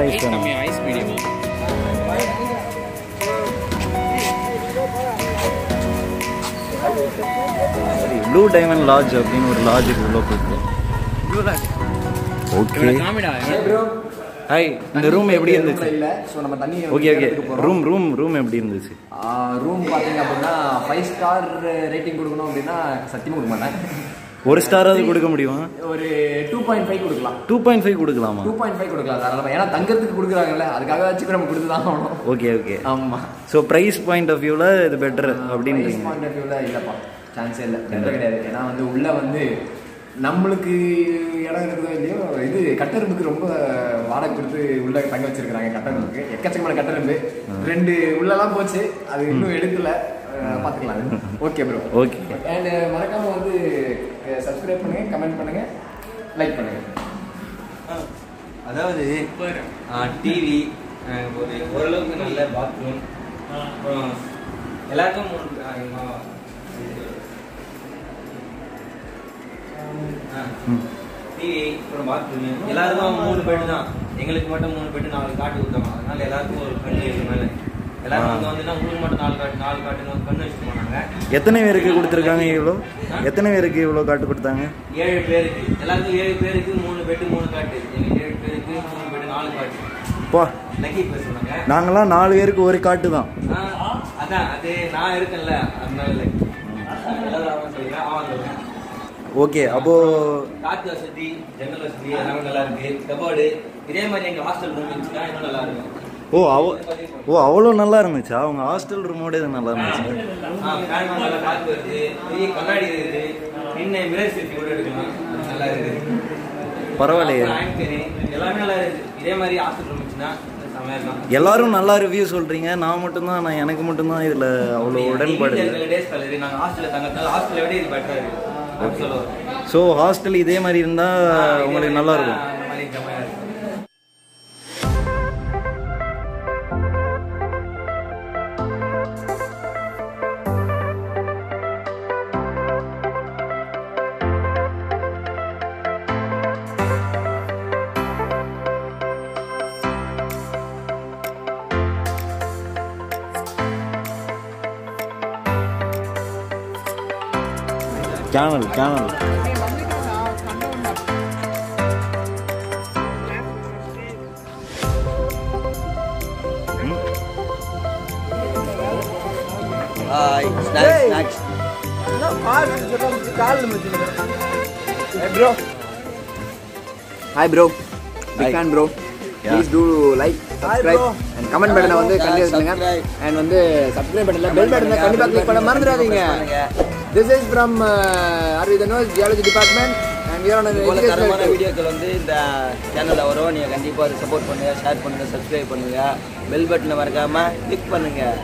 Ice வேணும் கம்மி ice மீடியமா ப்ளூ டைமண்ட் லாட்ஜ் அப்படின்னு ஒரு லாட்ஜ் உள்ள போயிட்டு ஓகே காமிடா ஹாய் இந்த ரூம் எப்படி இருந்துச்சு இல்ல ஸோ நம்ம தண்ணி okay okay room room room எப்படி இருந்துச்சு ரூம் பார்த்தீங்க அப்படின்னா ஃபைவ் ஸ்டார் ரேட்டிங் கொடுக்கணும் அப்படின்னா சத்தியமாக கொடுக்க மாட்டேன் ஒரு ஸ்டாராவது கொடுக்க முடியுமா ஒரு டூ பாயிண்ட் ஃபைவ் கொடுக்கலாம் டூ பாயிண்ட் ஃபைவ் கொடுக்கலாமா டூ பாயிண்ட் ஃபைவ் கொடுக்கலாம் தாராளமாக ஏன்னா தங்கறதுக்கு கொடுக்குறாங்கல்ல அதுக்காக வச்சு நம்ம கொடுத்து தான் ஆகணும் ஓகே ஓகே ஆமாம் ஸோ ப்ரைஸ் பாயிண்ட் ஆஃப் வியூவில் இது பெட்டர் அப்படின்றீங்க பாயிண்ட் ஆஃப் வியூவில் இல்லைப்பா சான்ஸே இல்லை பெட்டர் கிடையாது ஏன்னா வந்து உள்ள வந்து நம்மளுக்கு இடம் இருக்குதோ இல்லையோ இது கட்டெரும்புக்கு ரொம்ப வாடகை கொடுத்து உள்ள தங்க வச்சிருக்காங்க கட்டெரும்புக்கு எக்கச்சக்கமான கட்டெரும்பு ரெண்டு உள்ளலாம் போச்சு அது இன்னும் எடுக்கல அஹ் பார்த்துக்கலாம் ஓகே ப்ரோ ஓகே அண்ட் மறக்காம வந்து சப்ஸ்கிரைப் பண்ணுங்க கமெண்ட் பண்ணுங்க லைக் பண்ணுங்க அதாவது டிவி ஒரு ஓரளவுக்கு நல்ல பாத்ரூம் அப்புறம் எல்லாருக்கும் ஒரு- ஆ, இங்க வா. ஆ. டிவி அப்புறம் பாத்ரூம் எல்லாருக்கும் மூணு பெட் தான் எங்களுக்கு மட்டும் மூணு பெட் நாலு காட்டு கொடுத்தாங்க அதனால எல்லாருக்கும் ஒரு கண்ணு இருக்கு மேல எல்லாரும் அங்க வந்துன்னா உங்களுக்கு மட்டும் நாலு காட்டு நாலு காட்டுன்னு கண்ணு வச்சுட்டு போனாங்க எத்தனை பேருக்கு கொடுத்துருக்காங்க இவ்வளோ எத்தனை பேருக்கு இவ்வளோ காட்டு கொடுத்தாங்க ஏழு பேருக்கு எல்லாருக்கும் ஏழு பேருக்கு மூணு பெட்டு மூணு காட்டு எங்க ஏழு பேருக்கு மூணு பெட்டு நாலு காட்டு பா லக்கி பேர் சொன்னாங்க நாங்களாம் நாலு பேருக்கு ஒரு காட்டு தான் ஆ, அதான் அது நான் இருக்கேன்ல அதனால லக்கி எல்லாரும் அவன் சொல்லுங்க அவன் சொல்லுங்க ஓகே அப்போ காத்து வசதி ஜன்னல் வசதி எல்லாமே நல்லா இருக்கு கபாடு இதே மாதிரி எங்க ஹாஸ்டல் ரூம் இருந்துச்சுன்னா இன்னும் நல்லா இருக்கும் ஓ அவ ஓ அவ்வளோ நல்லா இருந்துச்சா அவங்க ஹாஸ்டல் ரூமோட இது நல்லா இருந்துச்சு ஆ, ஃபேன் நல்லா காத்து வருது பெரிய கண்ணாடி இருக்குது நின்று மிரர் செல்ஃபி கூட எடுக்கலாம் அது நல்லா இருக்கு பரவாயில்லையே ஆங்கரு, எல்லாமே நல்லா இருக்கு இதே மாதிரி ஹாஸ்டல் ரூம் இருந்துச்சுன்னா செம்மையா இருக்கும் எல்லாரும் நல்லா ரிவ்யூ சொல்றீங்க நான் மட்டும்தான் நான் எனக்கு மட்டும்தான் இதுல அவ்வளோ உடன்பாடு இல்லை டேஸ் கலரு நாங்க ஹாஸ்டல்ல தங்கறதுனால ஹாஸ்டலை விட இது பெட்டரா இருக்கு அப்படி சொல்ல வரேன். ஸோ ஹாஸ்டல் இதே மாதிரி இருந்தா உங்களுக்கு நல்லா இருக்கும் அந்த மாதிரி ஜம்மையா இருக்கும் channel channel bro hi bro Hi. Pick and bro please do like subscribe and comment பட்டனை வந்து கண்டிப்பாக சொல்லுங்க அண்ட் வந்து சப்ஸ்கிரைப் பட்டனில் பெல் பட்டனை கண்டிப்பாக கிளிக் பண்ண மறந்துடாதீங்க திஸ் இஸ் ஃப்ரம் ஆர்விதனோஸ் geology department and we are போல தரமான வீடியோக்கள் வந்து இந்த சேனலில் வரும் நீங்கள் கண்டிப்பாக சப்போர்ட் பண்ணுங்கள் ஷேர் பண்ணுங்கள் சப்ஸ்கிரைப் பண்ணுங்கள் பெல் பட்டனை மறக்காமல் கிளிக் பண்ணுங்கள்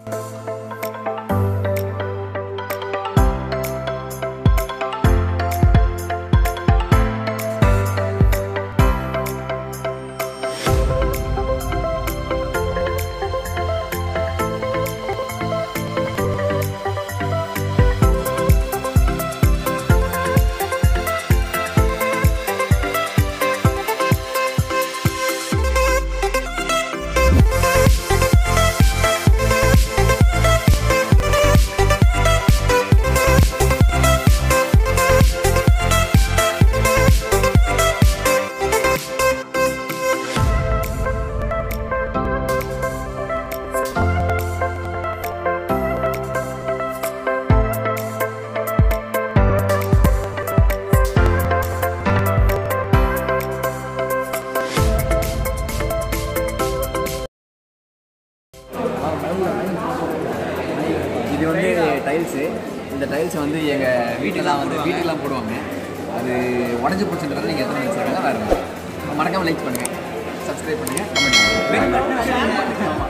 இது வந்து டைல்ஸு இந்த டைல்ஸை வந்து எங்கள் வீட்டுக்கெல்லாம் வந்து வீட்டுக்கெல்லாம் போடுவாங்க அது உடஞ்சி போச்சுன்றது நீங்கள் எத்தனை வச்சுருக்காங்க வேறு மறக்காமல் லைக் பண்ணுங்கள் சப்ஸ்கிரைப் பண்ணுங்கள் கமெண்ட் பண்ணுங்கள்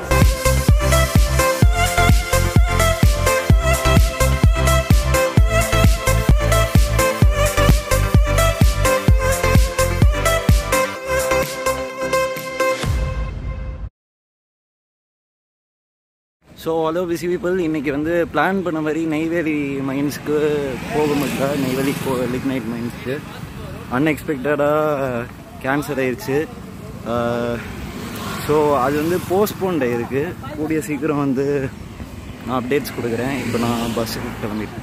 ஸோ ஹலோ பிசி பீப்புள் இன்னைக்கு வந்து பிளான் பண்ண மாதிரி நெய்வேலி மைன்ஸ்க்கு போக முடியல நெய்வேலி போ லிக்னைட் மைன்ஸ்க்கு அன்எக்ஸ்பெக்டடாக கேன்சல் ஆயிடுச்சு ஸோ அது வந்து போஸ்ட்போன்ட் இருக்குது கூடிய சீக்கிரம் வந்து நான் அப்டேட்ஸ் கொடுக்குறேன் இப்போ நான் பஸ்ஸுக்கு கிளம்பிட்டேன்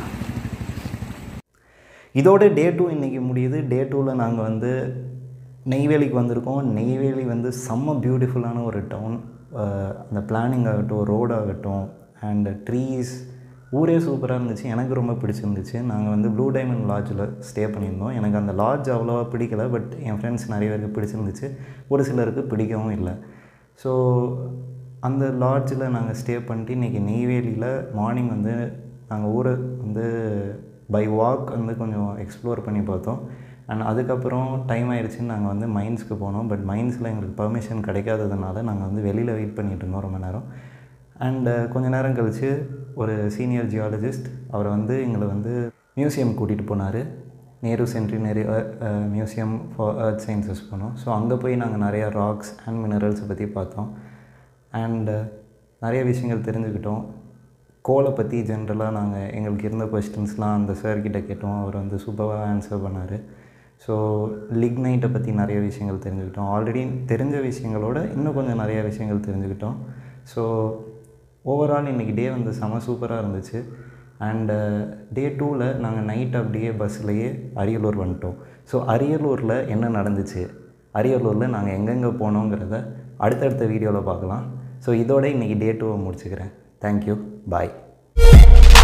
இதோட டே டூ இன்றைக்கி முடியுது டே டூவில் நாங்கள் வந்து நெய்வேலிக்கு வந்திருக்கோம் நெய்வேலி வந்து செம்ம பியூட்டிஃபுல்லான ஒரு டவுன் அந்த பிளானிங் ஆகட்டும் ரோடு ஆகட்டும் அண்ட் ட்ரீஸ் ஊரே சூப்பராக இருந்துச்சு எனக்கு ரொம்ப பிடிச்சிருந்துச்சு நாங்கள் வந்து ப்ளூ டைமண்ட் லாட்ஜில் ஸ்டே பண்ணியிருந்தோம் எனக்கு அந்த லாட்ஜ் அவ்வளோவா பிடிக்கல பட் என் ஃப்ரெண்ட்ஸ் நிறைய பேருக்கு பிடிச்சிருந்துச்சு ஒரு சிலருக்கு பிடிக்கவும் இல்லை ஸோ அந்த லாட்ஜில் நாங்கள் ஸ்டே பண்ணிட்டு இன்றைக்கி நெய்வேலியில் மார்னிங் வந்து நாங்கள் ஊரை வந்து பை வாக் வந்து கொஞ்சம் எக்ஸ்ப்ளோர் பண்ணி பார்த்தோம் அண்ட் அதுக்கப்புறம் டைம் ஆயிடுச்சுன்னு நாங்கள் வந்து மைன்ஸ்க்கு போனோம் பட் மைன்ஸில் எங்களுக்கு பர்மிஷன் கிடைக்காததுனால நாங்கள் வந்து வெளியில் வெயிட் பண்ணிட்டு இருந்தோம் ரொம்ப நேரம் அண்டு கொஞ்ச நேரம் கழித்து ஒரு சீனியர் ஜியாலஜிஸ்ட் அவர் வந்து எங்களை வந்து மியூசியம் கூட்டிகிட்டு போனார் Nehru centenary museum for earth sciences போனோம் ஸோ அங்கே போய் நாங்கள் நிறையா ராக்ஸ் அண்ட் மினரல்ஸை பற்றி பார்த்தோம் அண்டு நிறைய விஷயங்கள் தெரிஞ்சுக்கிட்டோம் கோலை பற்றி ஜென்ரலாக நாங்கள் எங்களுக்கு இருந்த கொஸ்டின்ஸ்லாம் அந்த சார்கிட்ட கேட்டோம் அவர் வந்து சூப்பராக ஆன்சர் பண்ணார் ஸோ லிக்னைட்டை பற்றி நிறைய விஷயங்கள் தெரிஞ்சுக்கிட்டோம் ஆல்ரெடி தெரிஞ்ச விஷயங்களோட இன்னும் கொஞ்சம் நிறைய விஷயங்கள் தெரிஞ்சுக்கிட்டோம் ஸோ ஓவரால் இன்றைக்கி டே வந்து செம சூப்பராக இருந்துச்சு அண்டு டே டூவில் நாங்கள் நைட் அப்படியே பஸ்ஸிலேயே அரியலூர் வந்துட்டோம் ஸோ அரியலூரில் என்ன நடந்துச்சு அரியலூரில் நாங்கள் எங்கெங்கே போனோங்கிறத அடுத்தடுத்த வீடியோவில் பார்க்கலாம் ஸோ இதோட இன்றைக்கி டே டூவை முடிச்சுக்கிறேன் தேங்க்யூ பாய்